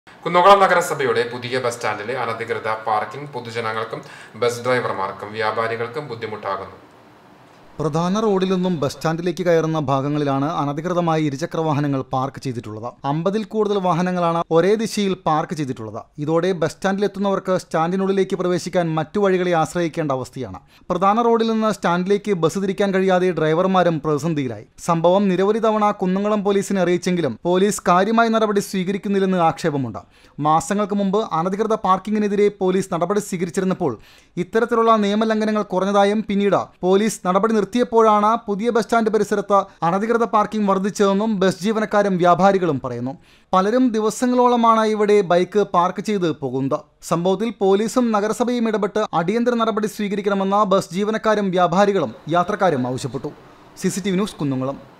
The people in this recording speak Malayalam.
കുന്നംകുളം നഗരസഭയുടെ പുതിയ ബസ് സ്റ്റാൻഡിലെ അനധികൃത പാർക്കിംഗ് പൊതുജനങ്ങൾക്കും ബസ് ഡ്രൈവർമാർക്കും വ്യാപാരികൾക്കും ബുദ്ധിമുട്ടാകുന്നു പ്രധാന റോഡിൽ നിന്നും ബസ് സ്റ്റാൻഡിലേക്ക് കയറുന്ന ഭാഗങ്ങളിലാണ് അനധികൃതമായി ഇരുചക്ര വാഹനങ്ങൾ പാർക്ക് ചെയ്തിട്ടുള്ളത് അമ്പതിൽ കൂടുതൽ വാഹനങ്ങളാണ് ഒരേ ദിശയിൽ പാർക്ക് ചെയ്തിട്ടുള്ളത് ഇതോടെ ബസ് സ്റ്റാൻഡിൽ എത്തുന്നവർക്ക് സ്റ്റാൻഡിനുള്ളിലേക്ക് പ്രവേശിക്കാൻ മറ്റു വഴികളെ ആശ്രയിക്കേണ്ട അവസ്ഥയാണ് പ്രധാന റോഡിൽ നിന്ന് സ്റ്റാൻഡിലേക്ക് ബസ് തിരിക്കാൻ കഴിയാതെ ഡ്രൈവർമാരും പ്രതിസന്ധിയിലായി സംഭവം നിരവധി തവണ കുന്നംകുളം പോലീസിനെ അറിയിച്ചെങ്കിലും പോലീസ് കാര്യമായ നടപടി സ്വീകരിക്കുന്നില്ലെന്ന് ആക്ഷേപമുണ്ട് മാസങ്ങൾക്ക് മുമ്പ് അനധികൃത പാർക്കിങ്ങിനെതിരെ പോലീസ് നടപടി സ്വീകരിച്ചിരുന്നപ്പോൾ ഇത്തരത്തിലുള്ള നിയമലംഘനങ്ങൾ കുറഞ്ഞതായും പിന്നീട് പോലീസ് നടപടി നിർത്തിയപ്പോഴാണ് പുതിയ ബസ് സ്റ്റാൻഡ് പരിസരത്ത് അനധികൃത പാർക്കിംഗ് വർദ്ധിച്ചതെന്നും ബസ് ജീവനക്കാരും വ്യാപാരികളും പറയുന്നു പലരും ദിവസങ്ങളോളമാണ് ഇവിടെ ബൈക്ക് പാർക്ക് ചെയ്ത് പോകുന്നത് സംഭവത്തിൽ പോലീസും നഗരസഭയും ഇടപെട്ട് അടിയന്തര നടപടി സ്വീകരിക്കണമെന്ന് ബസ് ജീവനക്കാരും വ്യാപാരികളും യാത്രക്കാരും ആവശ്യപ്പെട്ടു സി ന്യൂസ് കുന്നംകുളം